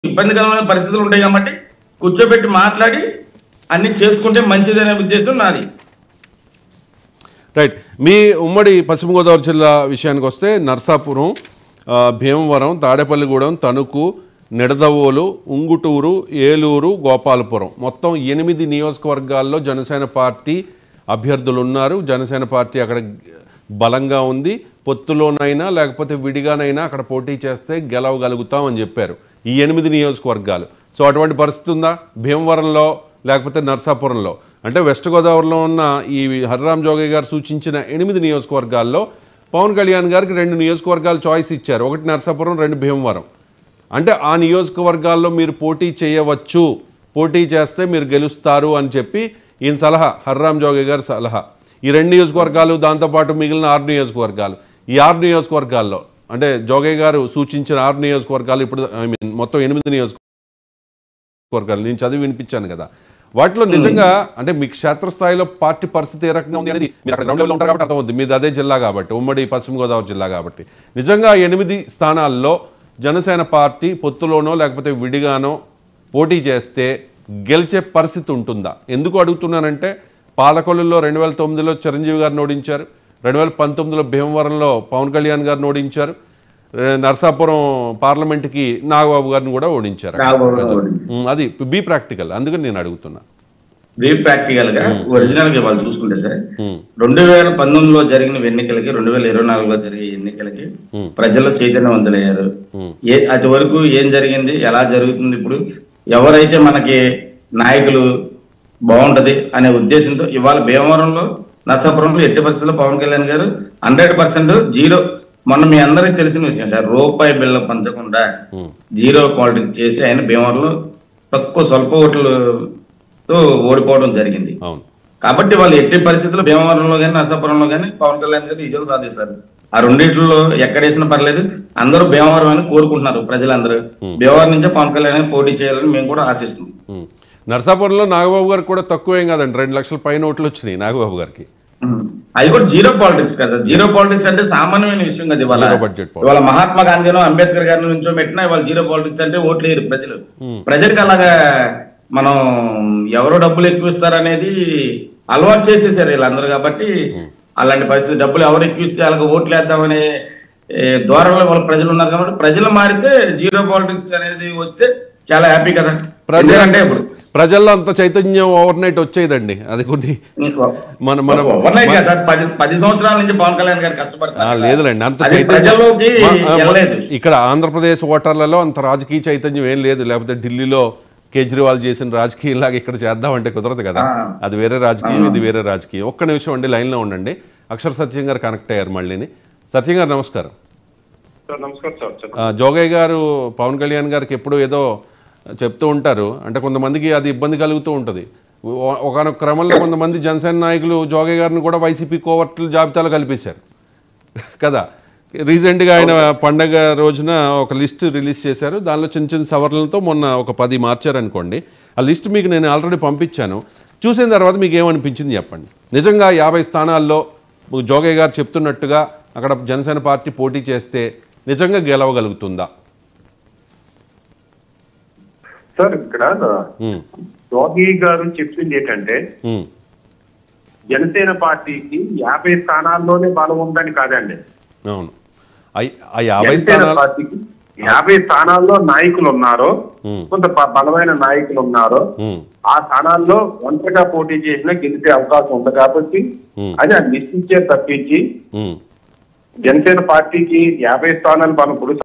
ఇబ్బందికరమైన పరిస్థితులు ఉంటాయి కాబట్టి కూర్చోబెట్టి మాట్లాడి అన్ని చేసుకుంటే మంచిదనే ఉద్దేశం నాది రైట్ మీ ఉమ్మడి పశ్చిమ గోదావరి జిల్లా విషయానికి వస్తే నర్సాపురం ఆ, భీమవరం తాడేపల్లిగూడెం తణుకు నిడదవోలు ఉంగుటూరు ఏలూరు గోపాలపురం మొత్తం ఎనిమిది నియోజకవర్గాల్లో జనసేన పార్టీ అభ్యర్థులు ఉన్నారు జనసేన పార్టీ అక్కడ బలంగా ఉంది పొత్తులోనైనా లేకపోతే విడిగానైనా అక్కడ పోటీ చేస్తే గెలవగలుగుతామని చెప్పారు ఈ ఎనిమిది నియోజకవర్గాలు సో అటువంటి పరిస్థితి ఉందా భీమవరంలో లేకపోతే నర్సాపురంలో అంటే వెస్ట్ గోదావరిలో ఉన్న ఈ హరిరామ్ జోగయ్య గారు సూచించిన ఎనిమిది నియోజకవర్గాల్లో పవన్ కళ్యాణ్ గారికి రెండు నియోజకవర్గాలు చాయిస్ ఇచ్చారు ఒకటి నర్సాపురం రెండు భీమవరం అంటే ఆ నియోజకవర్గాల్లో మీరు పోటీ చేయవచ్చు పోటీ చేస్తే మీరు గెలుస్తారు అని చెప్పి ఈయన సలహా హర్రామ్ జోగి గారి సలహా ఈ రెండు నియోజకవర్గాలు దాంతోపాటు మిగిలిన ఆరు నియోజకవర్గాలు ఈ ఆరు నియోజకవర్గాల్లో అంటే జోగయ్య గారు సూచించిన ఆరు నియోజకవర్గాలు ఇప్పుడు ఐ మీన్ మొత్తం ఎనిమిది నియోజకవర్గాలు నేను చదివి వినిపించాను కదా వాటిలో నిజంగా అంటే మీ క్షేత్రస్థాయిలో పార్టీ పరిస్థితి ఏ రకంగా ఉంది అనేది మీరు అక్కడ గ్రౌండ్ లెవెల్ ఉంటారు కాబట్టి అర్థమవుతుంది మీది అదే జిల్లా కాబట్టి ఉమ్మడి పశ్చిమ గోదావరి జిల్లా కాబట్టి నిజంగా ఆ ఎనిమిది స్థానాల్లో జనసేన పార్టీ పొత్తులోనో లేకపోతే విడిగానో పోటీ చేస్తే గెలిచే పరిస్థితి ఉంటుందా ఎందుకు అడుగుతున్నానంటే పాలకొల్లులో రెండు వేల తొమ్మిదిలో చిరంజీవి గారిని ఓడించారు రెండు వేల పంతొమ్మిదిలో భీమవరంలో పవన్ కళ్యాణ్ గారిని ఓడించారు రే- నర్సాపురం పార్లమెంట్కి నాగబాబు గారిని కూడా ఓడించారు నాగబాబు గారిని ఓడించారు. ఉమ్, అది బీ ప్రాక్టికల్ అందుకని నేను అడుగుతున్నా వే ప్రాక్టికల్ గా ఒరిజినల్ గా వాళ్ళు చూసుకుంటే సార్ ఉమ్, రెండు వేల పంతొమ్మిదిలో జరిగిన ఎన్నికలకి రెండు వేల ఇరవై నాలుగులో జరిగే ఎన్నికలకి Hmm. ప్రజల్లో చైతన్యవంతులయ్యారు Hmm. ఏ అది వరకు ఏం జరిగింది ఎలా జరుగుతుంది ఇప్పుడు ఎవరైతే మనకి నాయకులు బాగుంటది అనే ఉద్దేశంతో ఇవాళ భీమవరంలో నర్సాపురంలో ఎట్టి పరిస్థితుల్లో పవన్ కళ్యాణ్ గారు హండ్రెడ్ పర్సెంట్ జీరో మొన్న మీ అందరికి తెలిసిన విషయం సార్ రూపాయి బిల్ల పంచకుండా ఉమ్, జీరో క్వాలిటీ చేసి ఆయన భీమవరంలో తక్కువ స్వల్ప ఓట్లతో ఓడిపోవడం జరిగింది అవును కాబట్టి వాళ్ళు ఎట్టి పరిస్థితుల్లో భీమవరంలో కానీ నరసాపురంలో కానీ పవన్ కళ్యాణ్ గారు విజయం సాధిస్తారు ఆ రెండిట్లో ఎక్కడేసినా పర్లేదు అందరూ భీమవరం అని కోరుకుంటున్నారు ప్రజలందరూ భీమవరం నుంచే పవన్ కళ్యాణ్ గారిని పోటీ చేయాలని మేము కూడా ఆశిస్తున్నాం ఉమ్. నర్సాపురంలో నాగబాబు గారికి కూడా తక్కువేం కాదండి రెండు లక్షల పైన ఓట్లు వచ్చినాయి నాగబాబు గారికి అది కూడా జీరో పాలిటిక్స్ కదా జీరో పాలిటిక్స్ అంటే సామాన్యమైన విషయం కదా ఇవాళ Zero budget politics. ఇవాళ మహాత్మా గాంధీనో అంబేద్కర్ గారిని నుంచో పెట్టినా ఇవాళ జీరో పాలిటిక్స్ అంటే ఓట్లు వేయరు ప్రజలు ప్రజలకు అలాగా మనం ఎవరో డబ్బులు ఎక్కువ ఇస్తారనేది అలవాటు చేసేసారు వీళ్ళందరూ కాబట్టి అలాంటి పరిస్థితి డబ్బులు ఎవరు ఎక్కువ ఇస్తే అలాగ ఓట్లు వేద్దామనే ఏ, ధోరణిలో వాళ్ళ ప్రజలు ఉన్నారు కాబట్టి ప్రజలు మారితే జీరో పాలిటిక్స్ అనేది వస్తే చాలా హ్యాపీ కదా ప్రజలు ఎందుకంటే ఇప్పుడు ప్రజల్లో అంత చైతన్యం ఓవర్ నైట్ వచ్చేదండి అది కొన్ని మన మన ఓవర్నైట్ కాదు సార్ పది పది సంవత్సరాల నుంచి పవన్ కళ్యాణ్ గారు ఆ, కష్టపడతారు లేదులేండి అంత అది చైతన్యం ప్రజల్లోకి మా- ఆ, వెళ్ళలేదు ఇక్కడ ఆంధ్రప్రదేశ్ ఓటర్లలో అంత రాజకీయ చైతన్యం ఏం లేదు లేకపోతే ఢిల్లీలో కేజ్రీవాల్ చేసిన రాజకీయం లాగా ఇక్కడ చేద్దామంటే కుదరదు కదా ఆ. అది వేరే రాజకీయం ఇది వేరే రాజకీయం ఒక్క నిమిషం అండి లైన్లో ఉండండి అక్షర సత్యం గారు కనెక్ట్ అయ్యారు మళ్ళీని సత్యం గారు నమస్కారం సార్ నమస్కారం సార్ చెప్పండి. ఆ, జోగయ్య గారు పవన్ కళ్యాణ్ గారికి ఎప్పుడు ఏదో చెప్తూ ఉంటారు అంటే కొంతమందికి అది ఇబ్బంది కలుగుతూ ఉంటుంది ఒకనొక క్రమంలో కొంతమంది జనసేన నాయకులు జోగయ్య గారిని కూడా వైసీపీ కోవర్టుల జాబితాలో కల్పేశారు కదా రీసెంట్గా ఆయన పండగ రోజున ఒక లిస్ట్ రిలీజ్ చేశారు దానిలో చిన్న చిన్న సవరణలతో మొన్న ఒక పది మార్చారనుకోండి ఆ లిస్ట్ మీకు నేను ఆల్రెడీ పంపించాను చూసిన తర్వాత మీకు ఏమనిపించింది చెప్పండి నిజంగా యాభై స్థానాల్లో జోగయ్య గారు చెప్తున్నట్టుగా అక్కడ జనసేన పార్టీ పోటీ చేస్తే నిజంగా గెలవగలుగుతుందా సార్ ఇక్కడ ఉమ్, యోగి గారు చెప్పింది ఏంటంటే ఉమ్, జనసేన పార్టీకి యాభై స్థానాల్లోనే బలం ఉందని కాదండి అవును ఐ- ఆ యాభై జనసేన స్థానాలు పార్టీకి యాభై స్థానాల్లో నాయకులు ఉన్నారు ఉమ్, కొంత బ- బలమైన నాయకులు ఉన్నారు ఉమ్, ఆ స్థానాల్లో ఒంటరిగా పోటీ చేసినా గెలిచే అవకాశం ఉంది కాబట్టి ఉమ్, అది అది నిశ్చించే తప్పించి ఉమ్, జనసేన పార్టీకి యాభై స్థానాలు మనం ఇప్పుడు